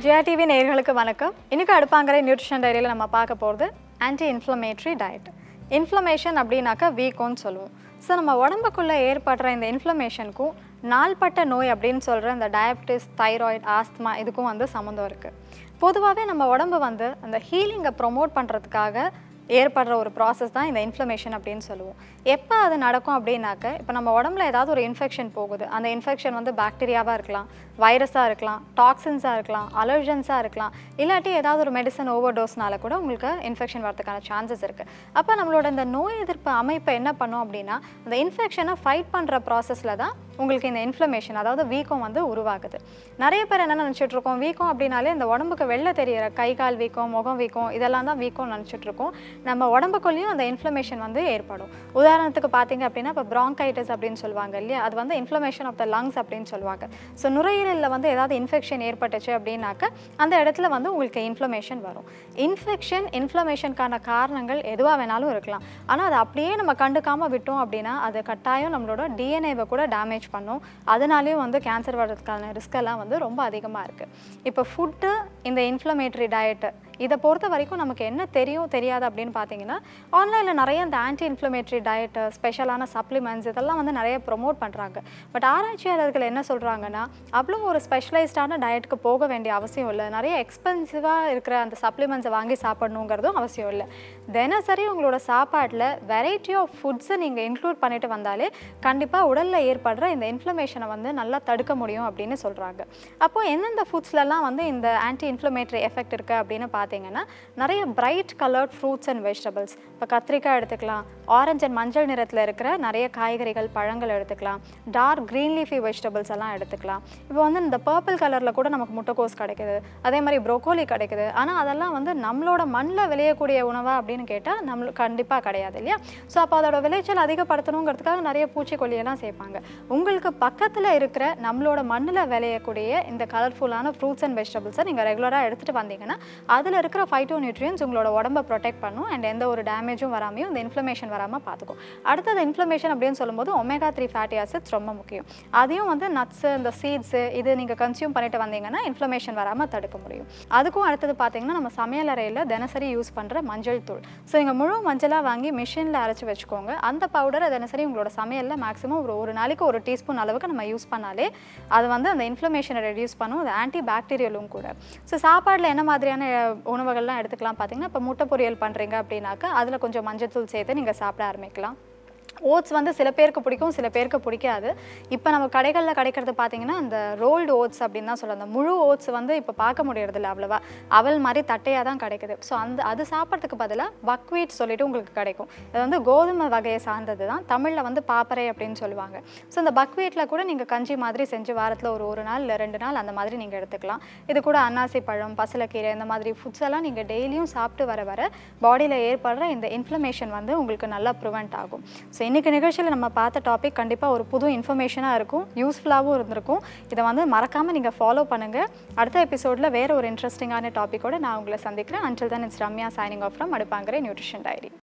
ஜிஆர்டிவி நேயர்களுக்கு வணக்கம் இன்னைக்கு அடுப்பாங்கிற நியூட்ரிஷன் டைரியில் நம்ம பார்க்க போகிறது ஆன்டி இன்ஃப்ளமேட்ரி டயட் இன்ஃப்ளமேஷன் அப்படின்னாக்கா வீக்கோன்னு சொல்லுவோம் ஸோ நம்ம உடம்புக்குள்ளே ஏற்படுற இந்த இன்ஃப்ளமேஷனுக்கும் நாள்பட்ட நோய் அப்படின்னு சொல்கிற இந்த டயபிட்டிஸ் தைராய்டு ஆஸ்துமா இதுக்கும் வந்து சம்மந்தம் இருக்குது பொதுவாகவே நம்ம உடம்பு வந்து அந்த ஹீலிங்கை ப்ரொமோட் பண்ணுறதுக்காக ஏற்படுற ஒரு ப்ராசஸ் தான் இந்த இன்ஃப்ளமேஷன் அப்படின்னு சொல்லுவோம் எப்போ அது நடக்கும் அப்படின்னாக்க இப்போ நம்ம உடம்புல ஏதாவது ஒரு இன்ஃபெக்ஷன் போகுது அந்த இன்ஃபெக்ஷன் வந்து பாக்டீரியாவாக இருக்கலாம் வைரஸாக இருக்கலாம் டாக்ஸின்ஸாக இருக்கலாம் அலர்ஜன்ஸாக இருக்கலாம் இல்லாட்டி ஏதாவது ஒரு மெடிசன் ஓவர் டோஸ்னால கூட உங்களுக்கு இன்ஃபெக்ஷன் வரதுக்கான சான்சஸ் இருக்குது அப்போ நம்மளோட இந்த நோய் எதிர்ப்பு அமைப்பை என்ன பண்ணும் அப்படின்னா அந்த இன்ஃபெக்ஷனை ஃபைட் பண்ணுற ப்ராசஸில் தான் உங்களுக்கு இந்த இன்ஃப்ளமேஷன் அதாவது வீக்கம் வந்து உருவாகுது நிறைய பேர் என்ன நினச்சிட்டு இருக்கோம் வீக்கம் அப்படின்னாலே இந்த உடம்புக்கு வெளில தெரியிற கை கால் வீக்கம் முகம் வீக்கம் இதெல்லாம் தான் வீக்கம் நினச்சிட்டு இருக்கோம் நம்ம உடம்புக்குள்ளேயும் அந்த இன்ஃப்ளமேஷன் வந்து ஏற்படும் உதாரணத்துக்கு பார்த்தீங்க அப்படின்னா இப்போ ப்ராங்கைட்டிஸ் அப்படின்னு சொல்லுவாங்க இல்லையா அது வந்து இன்ஃப்ளமேஷன் ஆஃப் த லங்ஸ் அப்படின்னு சொல்லுவாங்க ஸோ நுரையீரலில் வந்து ஏதாவது இன்ஃபெக்ஷன் ஏற்பட்டுச்சு அப்படின்னாக்க அந்த இடத்துல வந்து உங்களுக்கு இன்ஃப்ளமேஷன் வரும் இன்ஃபெக்ஷன் இன்ஃப்ளமேஷனுக்கான காரணங்கள் எதுவாக வேணாலும் இருக்கலாம் ஆனால் அதை அப்படியே நம்ம கண்டுக்காமல் விட்டோம் அப்படின்னா அது கட்டாயம் நம்மளோட டிஎன்ஏவை கூட டேமேஜ் பண்ணும் அதனாலேயும் வந்து கேன்சர் வர்றதுக்கான ரிஸ்க் எல்லாம் வந்து ரொம்ப அதிகமாக இருக்குது இப்போ ஃபுட்டு இந்த இன்ஃப்ளமேட்டரி டயட்டு இதை பொறுத்த வரைக்கும் நமக்கு என்ன தெரியும் தெரியாது அப்படின்னு பார்த்தீங்கன்னா ஆன்லைனில் நிறைய இந்த ஆன்டி இன்ஃப்ளமேட்டரி டயட்டு ஸ்பெஷலான சப்ளிமெண்ட்ஸ் இதெல்லாம் வந்து நிறைய ப்ரொமோட் பண்ணுறாங்க பட் ஆராய்ச்சியாளர்கள் என்ன சொல்கிறாங்கன்னா அவ்வளோ ஒரு ஸ்பெஷலைஸ்டான டயட்டுக்கு போக வேண்டிய அவசியம் இல்லை நிறைய எக்ஸ்பென்சிவாக இருக்கிற அந்த சப்ளிமெண்ட்ஸை வாங்கி சாப்பிடணுங்கிறதும் அவசியம் இல்லை தினசரி உங்களோட சாப்பாட்டில் வெரைட்டி ஆஃப் ஃபுட்ஸை நீங்கள் இன்க்ளூட் பண்ணிட்டு வந்தாலே கண்டிப்பாக உடலில் ஏற்படுற இந்த இன்ஃப்ளமேஷனை வந்து நல்லா தடுக்க முடியும் அப்படின்னு சொல்கிறாங்க அப்போது எந்தெந்த ஃபுட்ஸ்லலாம் வந்து இந்த ஆன்டி இன்ஃப்ளமேட்டரி எஃபெக்ட் இருக்குது அப்படின்னு பார்த்தீங்கன்னா நிறைய bright coloured fruits and vegetables இப்போ கத்திரிக்காய் எடுத்துக்கலாம் ஆரஞ்சு அண்ட் மஞ்சள் நிறத்தில் இருக்கிற நிறைய காய்கறிகள் பழங்கள் எடுத்துக்கலாம் டார்க் க்ரீன் லீஃபி வெஜிடபிள்ஸ் எல்லாம் எடுத்துக்கலாம் இப்போ வந்து இந்த பர்பிள் கலரில் கூட நமக்கு முட்டைக்கோஸ் கிடைக்குது அதே மாதிரி ப்ரோக்கோலி கிடைக்குது ஆனால் அதெல்லாம் வந்து நம்மளோட மண்ணில் விளையக்கூடிய உணவா அப்படின்னு கேட்டால் நம்மளுக்கு கண்டிப்பாக கிடையாது இல்லையா ஸோ அப்போ அதோட விளைச்சல் அதிகப்படுத்தணுங்கிறதுக்காக நிறைய பூச்சிக்கொல்லியெல்லாம் சேர்ப்பாங்க உங்களுக்கு பக்கத்தில் இருக்கிற நம்மளோட மண்ணில் விளையக்கூடிய இந்த கலர்ஃபுல்லான ஃப்ரூட்ஸ் அண்ட் வெஜிடபிள்ஸை நீங்கள் ரெகுலராக எடுத்துகிட்டு வந்தீங்கன்னா அதில் இருக்கிற ஃபைட்டோ நியூட்ரியன்ஸ் உங்களோட உடம்பை ப்ரொடெக்ட் பண்ணும் அண்ட் எந்த ஒரு டேமேஜும் வராமையும் இந்த இன்ஃப்ளமேஷன் வராமல் பார்த்துக்கும் அடுத்தது இன்ஃப்ளமேஷன் அப்படின்னு சொல்லும்போது ஒமேகா த்ரீ ஃபேட்டி ஆசிட்ஸ் ரொம்ப முக்கியம் அதையும் வந்து நட்ஸு இந்த சீட்ஸு இது நீங்கள் கன்சியூம் பண்ணிட்டு வந்தீங்கன்னா இன்ஃப்ளமேஷன் வராமல் தடுக்க முடியும் அதுக்கும் அடுத்தது பார்த்தீங்கன்னா நம்ம சமையல் அறையில் தினசரி யூஸ் பண்ணுற மஞ்சள் தூள் ஸோ நீங்கள் முழு மஞ்சளாக வாங்கி மிஷினில் அரைச்சி வச்சுக்கோங்க அந்த பவுடரை தினசரி உங்களோட சமையலில் மேக்ஸிமம் ஒரு ஒரு நாளைக்கு ஒரு டீஸ்பூன் அளவுக்கு நம்ம யூஸ் பண்ணாலே அது வந்து அந்த இன்ஃப்ளமேஷனை ரெடியூஸ் பண்ணும் அது ஆன்டி பாக்டீரியலும் கூட ஸோ சாப்பாடில் என்ன மாதிரியான அஹ், உணவுகள்லாம் எடுத்துக்கலாம் பார்த்தீங்கன்னா இப்போ முட்டை பொரியல் பண்ணுறீங்க அப்படின்னாக்கா அதில் கொஞ்சம் மஞ்சள் தூள் சேர்த்து நீங்கள் சாப்பிட ஆரம்பிக்கலாம் ஓட்ஸ் வந்து சில பேருக்கு பிடிக்கும் சில பேருக்கு பிடிக்காது இப்போ நம்ம கடைகளில் கிடைக்கிறது பார்த்தீங்கன்னா அந்த ரோல்டு ஓட்ஸ் அப்படின்னு தான் சொல்லுவோம் அந்த முழு ஓட்ஸ் வந்து இப்போ பார்க்க முடியறதில்ல அவ்வளோவா அவல் மாதிரி தட்டையாக தான் கிடைக்குது ஸோ அந்த அது சாப்பிட்றதுக்கு பதிலாக பக்வீட் சொல்லிட்டு உங்களுக்கு கிடைக்கும் இது வந்து கோதுமை வகையை சார்ந்தது தான் தமிழில் வந்து பாப்பரை அப்படின்னு சொல்லுவாங்க ஸோ இந்த பக்வீட்டில் கூட நீங்கள் கஞ்சி மாதிரி செஞ்சு வாரத்தில் ஒரு ஒரு நாள் இல்லை ரெண்டு நாள் அந்த மாதிரி நீங்கள் எடுத்துக்கலாம் இது கூட அன்னாசி பழம் பசலக்கீரை இந்த மாதிரி ஃபுட்ஸ் எல்லாம் நீங்கள் டெய்லியும் சாப்பிட்டு வர வர பாடியில் ஏற்படுற இந்த இன்ஃப்ளமேஷன் வந்து உங்களுக்கு நல்லா ப்ரிவெண்ட் ஆகும் ஸோ இன்றைக்கி நிகழ்ச்சியில் நம்ம பார்த்த டாபிக் கண்டிப்பாக ஒரு புது இன்ஃபர்மேஷனாக இருக்கும் யூஸ்ஃபுல்லாகவும் இருந்திருக்கும் இதை வந்து மறக்காமல் நீங்கள் ஃபாலோ பண்ணுங்கள் அடுத்த எபிசோடில் வேறு ஒரு இன்ட்ரெஸ்டிங்கான டாப்பிக்கோட நான் உங்களை சந்திக்கிறேன் until then it's Ramya signing off from அடுப்பாங்கிற நியூட்ரிஷன் டைரி